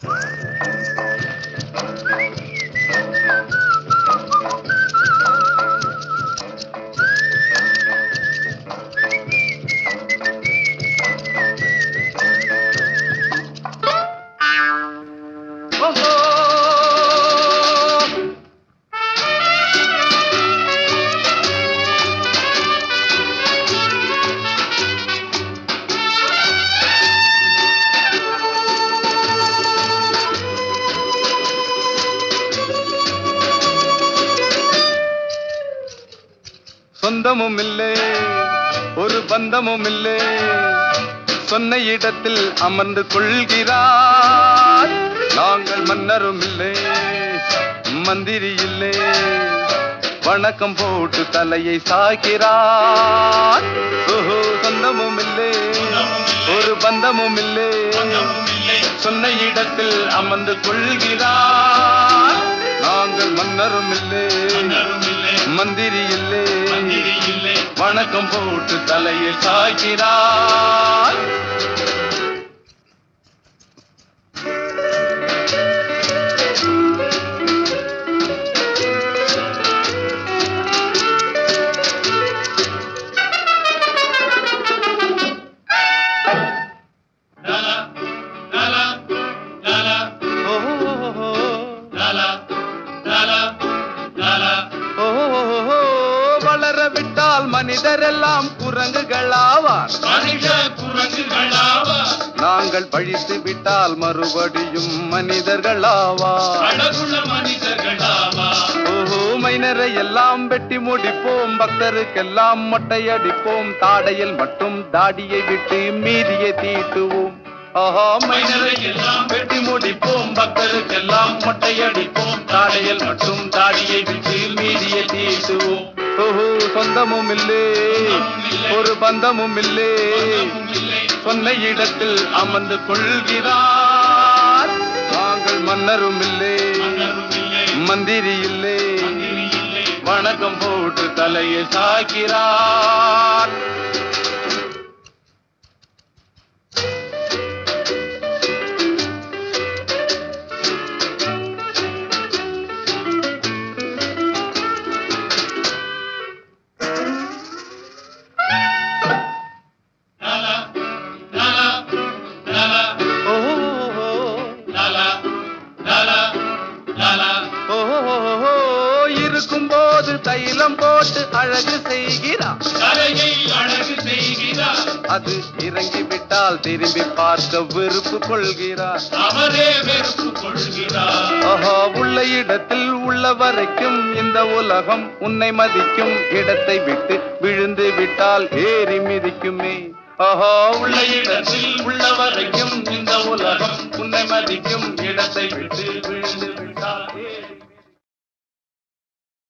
சொந்தமும் இல்லை ஒரு பந்தமும் இல்லை சொன்ன இடத்தில் அமர்ந்து கொள்கிறார் நாங்கள் மன்னரும் இல்லை மந்திரி இல்லை வணக்கம் போட்டு தலையை சாய்க்கிறார் ஓஹோ சொந்தமும் இல்லை ஒரு பந்தமும் இல்லை சொன்ன இடத்தில் அமர்ந்து கொள்கிறார் நாங்கள் மன்னரும் இல்லை மந்திரி இல்லை வணக்கம் போட்டு தலையை சாய்க்கிறார் ஓஹோ ஓஹோ வளர விட்டால் மனிதரெல்லாம் குரங்குகளாவார் நாங்கள் பழித்து விட்டால் மறுபடியும் மனிதர்களாவார் ஓஹோ மைனரை எல்லாம் வெட்டி முடிப்போம் பக்தருக்கெல்லாம் மொட்டை அடிப்போம் தாடையில் மட்டும் தாடியை விட்டு மீதியை தீட்டுவோம் ஆஹா மைனரை எல்லாம் வெட்டி முடிப்போம் பக்தருக்கெல்லாம் மொட்டை அடிப்போம் தாடையில் மட்டும் தாடியை விட்டு மீதியை தீட்டுவோம் ஓஹோ சொந்தமும் இல்லே ஒரு பந்தமும் இல்லே சொன்ன இடத்தில் அமர்ந்து கொள்கிறார் நாங்கள் மன்னரும் இல்லை மந்திரி இல்லை வணக்கம் போட்டு தலையை சாய்க்கிறார் ஓஹோ ஓஹோ இருக்கும்போது தைலம் போட்டு அழகு செய்கிறார் அது இறங்கி விட்டால் திரும்பி பார்க்க வெறுப்பு கொள்கிறார் அவரே வெறுப்பு கொள்கிறார் ஆஹா உள்ள இடத்தில் உள்ள வரைக்கும் இந்த உலகம் உன்னை மதிக்கும் இடத்தை விட்டு விழுந்து விட்டால் ஏறி மிதிக்குமே ஆஹா உள்ள இடத்தில் உள்ள வரைக்கும் இந்த உலகம் உன்னை மதிக்கும் இடத்தை விட்டு